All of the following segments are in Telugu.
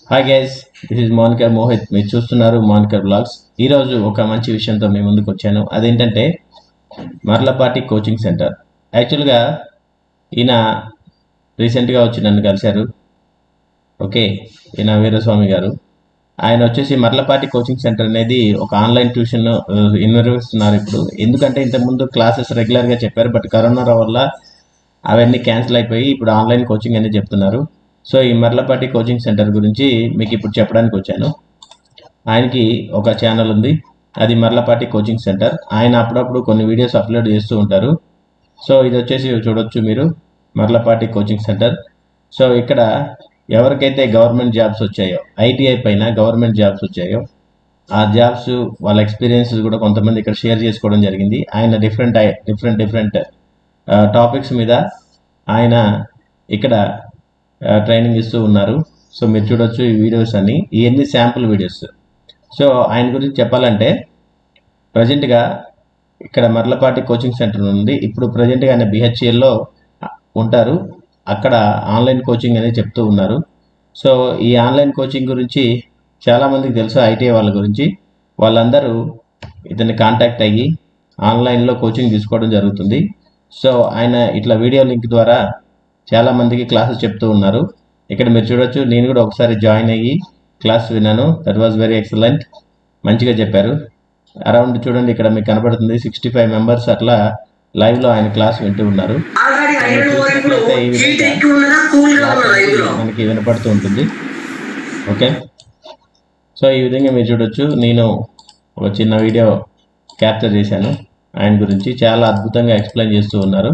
hi guys this is Moniker Mohit మీరు చూస్తున్నారు మోనికర్ బ్లాగ్స్ ఈరోజు ఒక మంచి విషయంతో మీ ముందుకు వచ్చాను అదేంటంటే మర్లపాటి కోచింగ్ సెంటర్ యాక్చువల్గా ఈయన రీసెంట్గా వచ్చి నన్ను కలిశారు ఓకే ఈయన వీరస్వామి గారు ఆయన వచ్చేసి మర్లపాటి కోచింగ్ సెంటర్ అనేది ఒక ఆన్లైన్ ట్యూషన్ నిర్వహిస్తున్నారు ఇప్పుడు ఎందుకంటే ఇంతకుముందు క్లాసెస్ రెగ్యులర్గా చెప్పారు బట్ కరోనా వల్ల అవన్నీ క్యాన్సిల్ అయిపోయి ఇప్పుడు ఆన్లైన్ కోచింగ్ అనేది చెప్తున్నారు సో ఈ మర్లపాటి కోచింగ్ సెంటర్ గురించి మీకు ఇప్పుడు చెప్పడానికి వచ్చాను ఆయనకి ఒక ఛానల్ ఉంది అది మర్లపాటి కోచింగ్ సెంటర్ ఆయన అప్పుడప్పుడు కొన్ని వీడియోస్ అప్లోడ్ చేస్తూ ఉంటారు సో ఇది వచ్చేసి చూడొచ్చు మీరు మర్లపాటి కోచింగ్ సెంటర్ సో ఇక్కడ ఎవరికైతే గవర్నమెంట్ జాబ్స్ వచ్చాయో ఐటీఐ పైన గవర్నమెంట్ జాబ్స్ వచ్చాయో ఆ జాబ్స్ వాళ్ళ ఎక్స్పీరియన్సెస్ కూడా కొంతమంది ఇక్కడ షేర్ చేసుకోవడం జరిగింది ఆయన డిఫరెంట్ డిఫరెంట్ డిఫరెంట్ టాపిక్స్ మీద ఆయన ఇక్కడ ట్రైనింగ్ ఇస్తూ ఉన్నారు సో మీరు చూడొచ్చు ఈ వీడియోస్ అన్ని ఇవన్నీ శాంపుల్ వీడియోస్ సో ఆయన గురించి చెప్పాలంటే ప్రజెంట్గా ఇక్కడ మర్లపాటి కోచింగ్ సెంటర్ ఉంది ఇప్పుడు ప్రజెంట్గా ఆయన బిహెచ్ఎల్లో ఉంటారు అక్కడ ఆన్లైన్ కోచింగ్ అనేది చెప్తూ ఉన్నారు సో ఈ ఆన్లైన్ కోచింగ్ గురించి చాలామందికి తెలుసు ఐటీఐ వాళ్ళ గురించి వాళ్ళందరూ ఇతన్ని కాంటాక్ట్ అయ్యి ఆన్లైన్లో కోచింగ్ తీసుకోవడం జరుగుతుంది సో ఆయన ఇట్లా వీడియో లింక్ ద్వారా చాలా మందికి క్లాసెస్ చెప్తూ ఉన్నారు ఇక్కడ మీరు చూడొచ్చు నేను కూడా ఒకసారి జాయిన్ అయ్యి క్లాస్ విన్నాను దట్ వాజ్ వెరీ ఎక్సలెంట్ మంచిగా చెప్పారు అరౌండ్ చూడండి ఇక్కడ మీకు కనబడుతుంది సిక్స్టీ ఫైవ్ మెంబర్స్ అట్లా లైవ్లో ఆయన క్లాస్ వింటూ ఉన్నారు ఆల్రెడీ ఐరన్ ఓర్ ఇప్పుడు చూసినట్లయితే ఈ హీట్ విధంగా ఎక్కువ ఉన్నదా కూల్ గా ఉన్నదా క్లాస్ ఇందులో మనకి వినపడుతూ ఉంటుంది ఓకే సో ఈ విధంగా మీరు చూడొచ్చు నేను ఒక చిన్న వీడియో క్యాప్చర్ చేశాను ఆయన గురించి చాలా అద్భుతంగా ఎక్స్ప్లెయిన్ చేస్తూ ఉన్నారు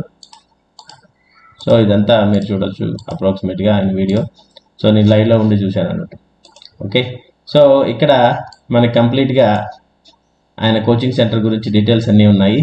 సో ఇదంతా మీరు చూడొచ్చు అప్రాక్సిమేట్గా ఆయన వీడియో సో నేను లైవ్లో ఉండి చూశాను అన్నట్టు ఓకే సో ఇక్కడ మనకి కంప్లీట్గా ఆయన కోచింగ్ సెంటర్ గురించి డీటెయిల్స్ అన్నీ ఉన్నాయి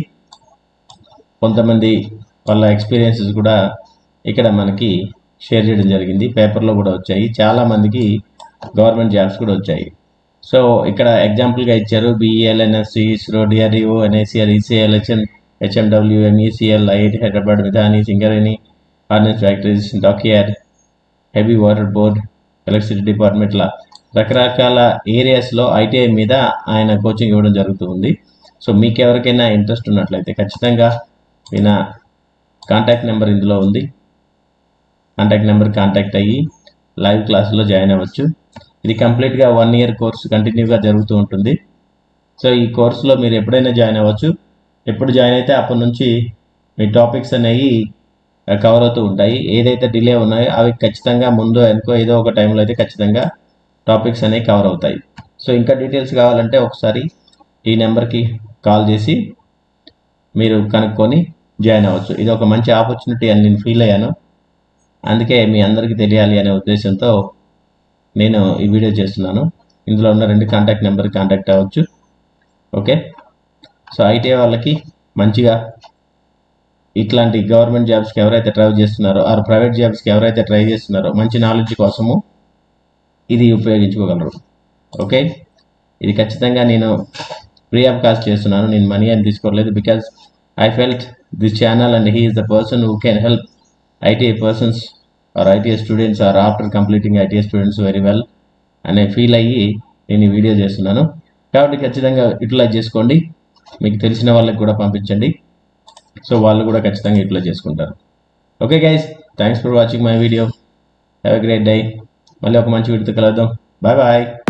కొంతమంది వాళ్ళ ఎక్స్పీరియన్సెస్ కూడా ఇక్కడ మనకి షేర్ చేయడం జరిగింది పేపర్లో కూడా వచ్చాయి చాలా మందికి గవర్నమెంట్ జాబ్స్ కూడా వచ్చాయి సో ఇక్కడ ఎగ్జాంపుల్గా ఇచ్చారు BEL NSC ISRO DRDO NACR ECL HM HMW MECL IIT Hyderabad విధాని సింగరేణి ఫార్నెస్ factories dockyard heavy water board electricity డిపార్ట్మెంట్ల రకరకాల ఏరియాస్లో ఐటీఐ మీద ఆయన కోచింగ్ ఇవ్వడం జరుగుతుంది సో మీకు ఎవరికైనా ఇంట్రెస్ట్ ఉన్నట్లయితే ఖచ్చితంగా ఈయన కాంటాక్ట్ నెంబర్ ఇందులో ఉంది కాంటాక్ట్ నెంబర్ కాంటాక్ట్ అయ్యి లైవ్ క్లాసులో జాయిన్ అవ్వచ్చు ఇది కంప్లీట్గా వన్ ఇయర్ కోర్స్ కంటిన్యూగా జరుగుతూ ఉంటుంది సో ఈ కోర్సులో మీరు ఎప్పుడైనా జాయిన్ అవ్వచ్చు ఎప్పుడు జాయిన్ అయితే అప్పటి నుంచి మీ టాపిక్స్ అనేవి కవర్ అవుతూ ఉంటాయి ఏదైతే డిలే ఉన్నాయో అవి ఖచ్చితంగా ముందు అనుకో ఏదో ఒక టైంలో అయితే ఖచ్చితంగా టాపిక్స్ అనేవి కవర్ అవుతాయి సో ఇంకా డీటెయిల్స్ కావాలంటే ఒకసారి ఈ నెంబర్కి కాల్ చేసి మీరు కనుక్కొని జాయిన్ అవ్వచ్చు ఇది ఒక మంచి ఆపర్చునిటీ అని నేను ఫీల్ అయ్యాను అందుకే మీ అందరికీ తెలియాలి అనే ఉద్దేశంతో నేను ఈ వీడియో చేస్తున్నాను ఇందులో ఉన్న రెండు కాంటాక్ట్ నెంబర్కి కాంటాక్ట్ అవ్వచ్చు ఓకే సో ఐటీఐ వాళ్ళకి మంచిగా ఇట్లాంటి గవర్నమెంట్ జాబ్స్కి ఎవరైతే ట్రై చేస్తున్నారో ఆర్ ప్రైవేట్ జాబ్స్కి ఎవరైతే ట్రై చేస్తున్నారో మంచి నాలెడ్జ్ కోసము ఇది ఉపయోగించుకోగలరు ఓకే ఇది ఖచ్చితంగా నేను ఫ్రీ ఆఫ్ కాస్ట్ చేస్తున్నాను నేను మనీ అని తీసుకోలేదు because I felt this channel and he is the person who can help ITI persons or ITI students are after completing ITI students very well అనే ఫీల్ అయ్యి నేను ఈ వీడియో చేస్తున్నాను కాబట్టి ఖచ్చితంగా యూటిలైజ్ చేసుకోండి మీకు తెలిసిన వాళ్ళకి కూడా పంపించండి సో వాళ్ళు కూడా ఖచ్చితంగా యూటిలైజ్ చేసుకుంటారు okay guys thanks for watching my video have a great day మళ్ళీ ఒక మంచి వీడియోతో కలుద్దాం బాయ్ బాయ్